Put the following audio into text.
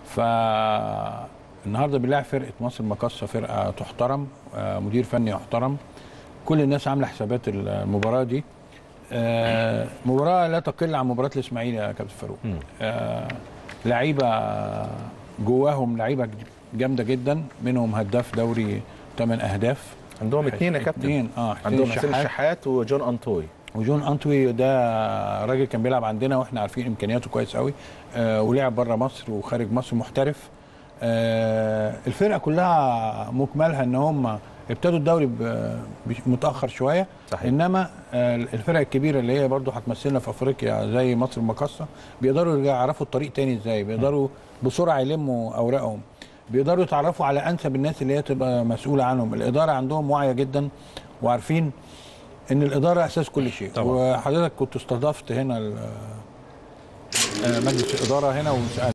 فالنهارده بنلاعب فرقه مصر المقاصه فرقه تحترم آه، مدير فني يحترم كل الناس عامله حسابات المباراه دي آه، مباراه لا تقل عن مباراه الاسماعيلي يا كابتن فاروق آه، لعيبه جواهم لعيبه جامده جدا منهم هداف دوري 8 اهداف عندهم اثنين يا كابتن اثنين اه حسين عندهم حسين الشحات. الشحات وجون انطوي وجون انتوي ده راجل كان بيلعب عندنا واحنا عارفين امكانياته كويس قوي آه ولعب بره مصر وخارج مصر محترف آه الفرقه كلها مكملها ان هم ابتدوا الدوري ب- بش- متاخر شويه صحيح. انما آه الفرق الكبيره اللي هي برضو هتمثلنا في افريقيا زي مصر المقاصه بيقدروا يرجعوا يعرفوا الطريق تاني ازاي بيقدروا بسرعه يلموا اوراقهم بيقدروا يتعرفوا على انسب الناس اللي هي تبقى مسؤوله عنهم الاداره عندهم واعيه جدا وعارفين ان الاداره اساس كل شيء طبعا. وحضرتك كنت استضفت هنا ال- آه، مجلس الاداره هنا وسالت